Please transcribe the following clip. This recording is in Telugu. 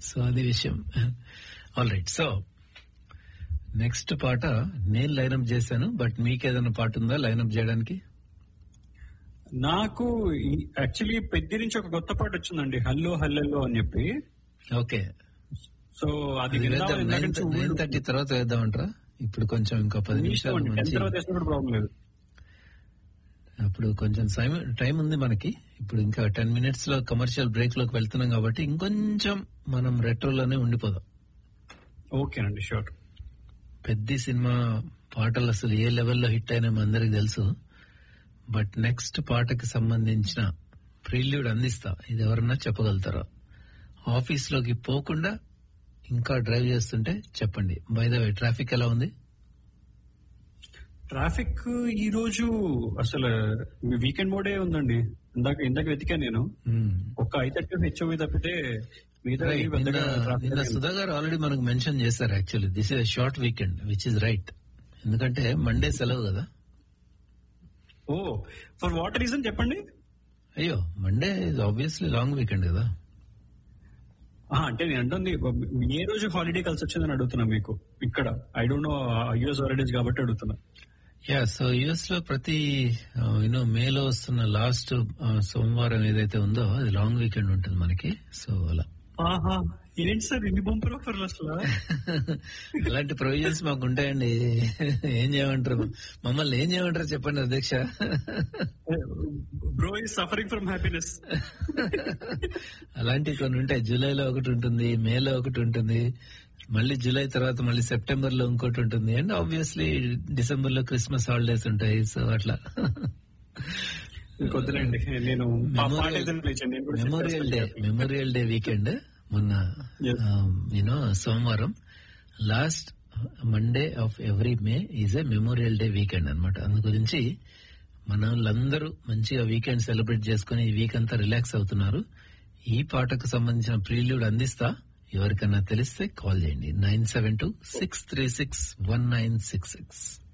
సో అది విషయం ఆల్ రైట్ సో నెక్స్ట్ పాట నేను లైనప్ చేశాను బట్ మీకేదైనా పాట ఉందా లైనప్ చేయడానికి నాకు యాక్చువల్లీ పెద్ద నుంచి ఒక కొత్త పాట వచ్చిందండి హల్లో హల్లెల్లో అని చెప్పి ఓకే సో అది విందామని ఇందాక నుంచి నైన్ ఊరు- థర్టీ తర్వాత వేద్దామంటారా ఇప్పుడు కొంచెం ఇంకా పది మీ ఇష్టం నిమిషాలు అండి. టెన్ మంచి తర్వాత వేసినా కూడా ప్రాబ్లం లేదు అప్పుడు కొంచెం సైమ- టైం ఉంది మనకి ఇప్పుడు ఇంకా టెన్ మినిట్స్ లో కమర్షియల్ బ్రేక్ లోకి వెళ్తున్నాం కాబట్టి ఇంకొంచెం మనం రెట్రోలోనే ఉండిపోదాం ఓకేనండి షూర్ పెద్ద సినిమా పాటలు అసలు ఏ లెవెల్లో హిట్ అయినా అందరికి తెలుసు బట్ నెక్స్ట్ పాటకి సంబంధించిన ప్రిల్యూడ్ అందిస్తా ఇది ఎవరన్నా చెప్పగలుగుతారా ఆఫీస్ లోకి పోకుండా ఇంకా డ్రైవ్ చేస్తుంటే చెప్పండి బై ద వే ట్రాఫిక్ ఎలా ఉంది ట్రాఫిక్ ఈ రోజు అసలు వీకెండ్ మోడే ఉందండి ఇందాక ఇందాక వెతికాను నేను మ్మ్. ఒక్క ఐదు థర్టీ హెచ్ఓవి తప్పితే మిగతా Right. ఏవి పెద్దగా నిన్న traffic నిన్న లేదు. సుధా గారు ఆల్రెడీ మనకు మెన్షన్ చేశారు actually this is short weekend which is right ఎందుకంటే మండే సెలవు కదా ఓ ఫర్ వాట్ రీజన్ చెప్పండి అయ్యో Monday is obviously long weekend కదా ఆ, అంటే నేను అంటుంది ఏ రోజు హాలిడే కలిసి వచ్చిందని అడుగుతున్నా మీకు ఇక్కడ I don't know US holidays కాబట్టి అడుగుతున్నా యా సో యుఎస్ లో ప్రతి యూనో మేలో వస్తున్న లాస్ట్ సోమవారం ఏదైతే ఉందో అది లాంగ్ వీకెండ్ ఉంటుంది మనకి సో అలా ఆహా ఏంటి సార్ ఇన్ని బంపర్ ఆఫర్లు అసలు అలాంటి ప్రొవిజన్స్ మాకు ఉంటాయండి ఏం చేయమంటారు మమ్మల్ని ఏం చేయమంటారు చెప్పండి అధ్యక్ష బ్రో ఈ సఫరింగ్ ఫ్రమ్ హ్యాపీనెస్ అలాంటివి కొన్ని ఉంటాయి జూలైలో ఒకటి ఉంటుంది మేలో ఒకటి ఉంటుంది మళ్ళీ జూలై తర్వాత మళ్ళీ సెప్టెంబర్ లో ఇంకోటి ఉంటుంది అండ్ ఆబ్వియస్లీ డిసెంబర్ లో క్రిస్మస్ హాలిడేస్ ఉంటాయి సో అట్లా కొద్దిలేండి నేను ఆ పాట ఏదైనా play చేయండి. నేను కూడా మెమోరియల్ డే చెప్పేస్తాను. మెమోరియల్ డే వీకెండ్ మొన్న Yes. యూనో సోమవారం last Monday of every May is a memorial day weekend అన్నమాట అందు గురించి మన వాళ్ళందరూ మంచిగా వీకెండ్ సెలబ్రేట్ చేసుకుని ఈ వీక్ అంతా రిలాక్స్ అవుతున్నారు ఈ పాటకు సంబంధించిన ప్రీల్యూడ్ అందిస్తా ఎవరికన్నా తెలిస్తే కాల్ చేయండి nine seven two six three six one nine six six